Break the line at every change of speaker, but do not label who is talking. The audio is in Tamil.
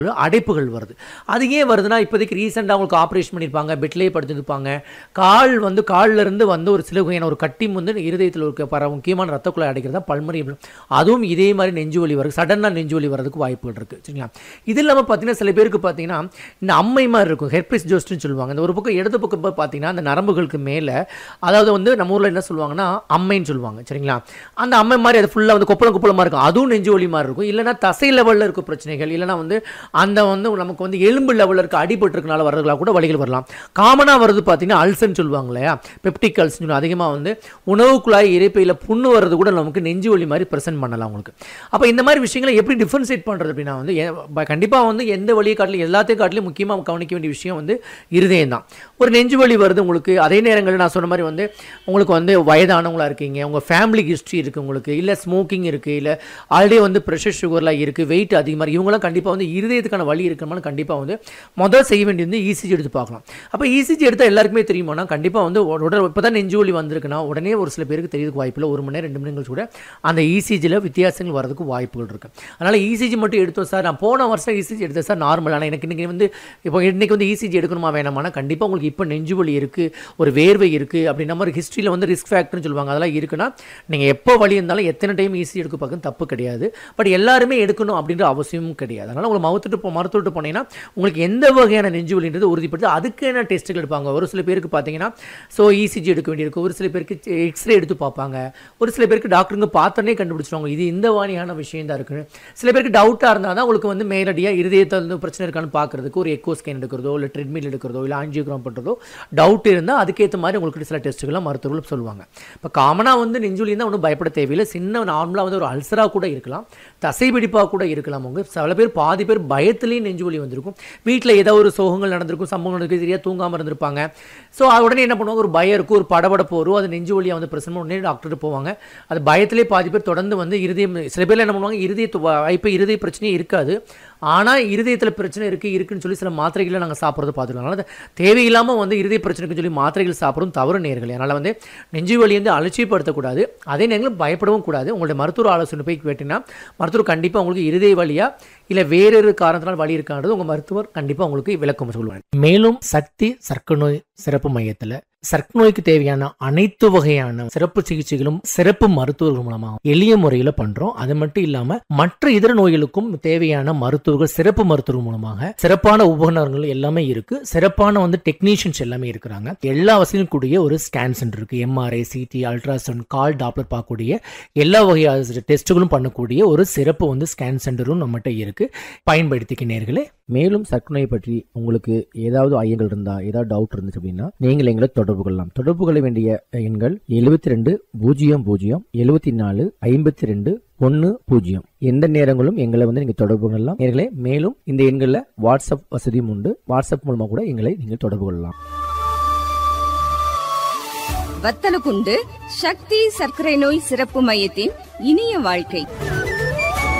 அடைப்புகள் வருது அது ஏன் வருதுன்னா இப்போதைக்கு ரீசெண்டாக அவங்களுக்கு ஆப்ரேஷன் பண்ணியிருப்பாங்க பெட்லேயே படுத்துருப்பாங்க கால் வந்து கால்ல இருந்து வந்து ஒரு சில வகையான ஒரு கட்டிம் வந்து இருதயத்தில் இருக்க பர முக்கியமான ரத்த குழாய் அடைக்கிறது தான் பல்மரி அதுவும் இதே மாதிரி நெஞ்சு வலி வருது சடனாக நெஞ்சு வலி வரதுக்கு வாய்ப்புகள் இருக்குது சரிங்களா இது இல்லாமல் பார்த்தீங்கன்னா சில பேருக்கு பார்த்தீங்கன்னா இந்த அம்மை மாதிரி இருக்கும் ஹெர்பிஸ் ஜோஸ்ட்னு சொல்லுவாங்க இந்த ஒரு பக்கம் இடது பக்கம் போய் பார்த்தீங்கன்னா அந்த நரம்புகளுக்கு மேலே அதாவது வந்து நம்ம ஊரில் என்ன சொல்லுவாங்கன்னா அம்மைன்னு சொல்லுவாங்க சரிங்களா அந்த அம்மை மாதிரி அது ஃபுல்லாக வந்து கொப்பளம் கொப்பளமாக இருக்கும் அதுவும் நெஞ்சு வலி மாதிரி இருக்கும் இல்லைன்னா தசை லெவலில் இருக்க பிரச்சனைகள் இல்லைன்னா வந்து அந்த வந்து நமக்கு வந்து எலும்பு லெவலில் இருக்க அடிபட்டிருக்கனால வர்றதுலாம் கூட வலிகள் வரலாம் காமனாக வருது பார்த்தீங்கன்னா அல்சர்னு சொல்லுவாங்க இல்லையா பெப்டிக் அல்சர்னு சொல்லுவாங்க அதிகமாக வந்து உணவு குழாய் இறைப்பையில் புண்ணு வர்றது கூட நமக்கு நெஞ்சு வலி மாதிரி ப்ரெசென்ட் பண்ணலாம் உங்களுக்கு அப்போ இந்த மாதிரி விஷயங்களை எப்படி டிஃபரன்ஷியேட் பண்ணுறது அப்படின்னா வந்து கண்டிப்பாக வந்து எந்த வழியை காட்டிலும் எல்லாத்தையும் காட்டிலும் முக்கியமாக கவனிக்க வேண்டிய விஷயம் வந்து இருதயம் தான் ஒரு நெஞ்சு வலி வருது உங்களுக்கு அதே நேரங்களில் நான் சொன்ன மாதிரி வந்து உங்களுக்கு வந்து வயதானவங்களா இருக்கீங்க உங்கள் ஃபேமிலி ஹிஸ்ட்ரி இருக்குது உங்களுக்கு இல்லை ஸ்மோக்கிங் இருக்குது இல்லை ஆல்ரெடி வந்து ப்ரெஷர் சுகர்லாம் இருக்குது வெயிட் அதிகமாக இவங்களாம் கண்டிப்பாக வந்து இருதயத்துக்கான வலி இருக்கிறனால கண்டிப்பாக வந்து முதல் செய்ய வேண்டியது வந்து இசிஜி எடுத்து பார்க்கலாம் அப்போ இசிஜி எடுத்தால் எல்லாருக்குமே தெரியுமானா கண்டிப்பாக வந்து உடல் இப்போ தான் நெஞ்சு வலி வந்திருக்குன்னா உடனே ஒரு சில பேருக்கு தெரியறதுக்கு வாய்ப்பு இல்லை ஒரு மணி நேரம் ரெண்டு மணி நேரம் கூட அந்த இசிஜியில் வித்தியாசங்கள் வரதுக்கு வாய்ப்புகள் இருக்குது அதனால் இசிஜி மட்டும் எடுத்தோம் சார் நான் போன வருஷம் இசிஜி எடுத்தேன் சார் நார்மல் ஆனால் எனக்கு இன்றைக்கி வந்து இப்போ இன்றைக்கி வந்து இசிஜி எடுக்கணுமா வேணாமானா கண்டிப்பாக உங்களுக்கு இப்போ நெஞ்சு வலி இருக்குது ஒரு வேர்வை இருக்குது அப்படின்ற மாதிரி ஹிஸ்ட்ரியில் வந்து ரிஸ்க் ஃபேக்டர்னு சொல்லுவாங்க அதெல்லாம் இருக்குன்னா நீங்கள் எப்போ வலி இருந்தாலும் எத்தனை டைம் இசிஜி எடுக்க பார்க்க தப்பு கிடையாது பட் எல்லாருமே எடுக்கணும் அப்படின்ற அவசியமும் கிடையாது அதனால் உங்களை மருத்துட்டு போ மருத்துவட்டு போனீங்கன்னா உங்களுக்கு எந்த வகையான நெஞ்சு வலின்றது உறுதிப்படுத்தி அதுக்கான டெஸ்ட்டுகள் எடுப்பாங்க ஒரு சில பேருக்கு பார்த்தீங்கன்னா ஸோ இசிஜி எடுக்க வேண்டியிருக்கும் ஒரு சில பேருக்கு எக்ஸ்ரே எடுத்து பார்ப்பாங்க ஒரு சில பேருக்கு டாக்டருங்க பார்த்தோன்னே கண்டுபிடிச்சிருவாங்க இது இந்த வாணியான விஷயம் தான் இருக்குன்னு சில பேருக்கு டவுட்டாக இருந்தால் தான் உங்களுக்கு வந்து மேலடியாக இருதயத்தில் வந்து பிரச்சனை இருக்கான்னு பார்க்குறதுக்கு ஒரு எக்கோ ஸ்கேன் எடுக்கிறதோ இல்லை ட்ரெட்மில் எடுக்கிறதோ இல்லை ஆஞ்சியோகிராம் பண்ணுறதோ டவுட் இருந்தால் அதுக்கேற்ற மாதிரி உங்களுக்கு சில டெஸ்ட்டுகள்லாம் மருத்துவர்கள் சொல்லுவாங்க இப்போ காமனாக வந்து நெஞ்சுலி தான் ஒன்றும் பயப்பட தேவையில்லை சின்ன நார்மலாக வந்து ஒரு அல்சராக கூட இருக்கலாம் தசைபிடிப்பாக கூட இருக்கலாம் உங்க சில பேர் பாதி பேர் பயத்துலேயும் நெஞ்சு வலி வந்திருக்கும் வீட்டில் ஏதோ ஒரு சோகங்கள் நடந்திருக்கும் சம்பவம் நடந்திருக்கு சரியாக தூங்காமல் இருந்திருப்பாங்க ஸோ உடனே என்ன பண்ணுவாங்க ஒரு பயம் இருக்கும் ஒரு படபடப்பு வரும் அது நெஞ்சு வலியாக வந்து பிரச்சனை உடனே டாக்டர் போவாங்க அது பயத்திலே பாதி பேர் தொடர்ந்து வந்து இருதயம் சில பேர் என்ன பண்ணுவாங்க இருதய வாய்ப்பு இருதய பிரச்சனையே இருக்காது ஆனால் இருதயத்தில் பிரச்சனை இருக்குது இருக்குன்னு சொல்லி சில மாத்திரைகளை நாங்கள் சாப்பிட்றது பார்த்துருக்கோம் அதனால் தேவையில்லாமல் வந்து இருதய பிரச்சனைக்கு சொல்லி மாத்திரைகள் சாப்பிடும் தவறு நேர்கள் அதனால் வந்து நெஞ்சு வலி வந்து அலட்சியப்படுத்தக்கூடாது அதே நேரத்தில் பயப்படவும் கூடாது உங்களுடைய மருத்துவ ஆலோசனை போய் கேட்டிங்கன்னா மருத்துவர் கண்டிப்பாக உங்களுக்கு இருதய வலியா இல்லை வேறொரு காரணத்தினால் வலி இருக்கான்றது உங்கள் மருத்துவர் கண்டிப்பாக உங்களுக்கு விளக்கம் சொல்லுவாங்க மேலும் சக்தி சர்க்கரை நோய் சிறப்பு மையத்தில் சர்க்கரை நோய்க்கு தேவையான அனைத்து வகையான சிறப்பு சிகிச்சைகளும் சிறப்பு மருத்துவர்கள் மூலமாக எளிய முறையில் பண்றோம் அது மட்டும் இல்லாம மற்ற இதர நோய்களுக்கும் தேவையான மருத்துவர்கள் சிறப்பு மருத்துவர்கள் மூலமாக சிறப்பான உபகரணங்கள் எல்லாமே இருக்கு சிறப்பான வந்து டெக்னீஷியன்ஸ் எல்லாமே இருக்கிறாங்க எல்லா வசதியும் கூடிய ஒரு ஸ்கேன் சென்டர் இருக்கு எம்ஆர்ஐ சிடி அல்ட்ராசவுண்ட் கால் டாப்லர் பார்க்கக்கூடிய எல்லா வகையான டெஸ்ட்டுகளும் பண்ணக்கூடிய ஒரு சிறப்பு வந்து ஸ்கேன் சென்டரும் நம்மகிட்ட இருக்கு பயன்படுத்திக்க நேர்களே
மேலும் சர்க்கரை நோய் பற்றி உங்களுக்கு ஏதாவது ஐயங்கள் இருந்தா ஏதாவது டவுட் இருந்துச்சு அப்படின்னா நீங்கள் எங்களை தொடர்பு கொள்ளலாம் தொடர்பு கொள்ள வேண்டிய எண்கள் எழுபத்தி ரெண்டு பூஜ்ஜியம் பூஜ்ஜியம் எழுபத்தி நாலு ஐம்பத்தி ரெண்டு ஒன்று பூஜ்ஜியம் எந்த நேரங்களும் எங்களை வந்து நீங்கள் தொடர்பு கொள்ளலாம் நேர்களே மேலும் இந்த எண்களில் வாட்ஸ்அப் வசதியும் உண்டு வாட்ஸ்அப் மூலமாக கூட எங்களை நீங்கள் தொடர்பு கொள்ளலாம்
வத்தலகுண்டு சக்தி சர்க்கரை நோய் சிறப்பு மையத்தின் இனிய வாழ்க்கை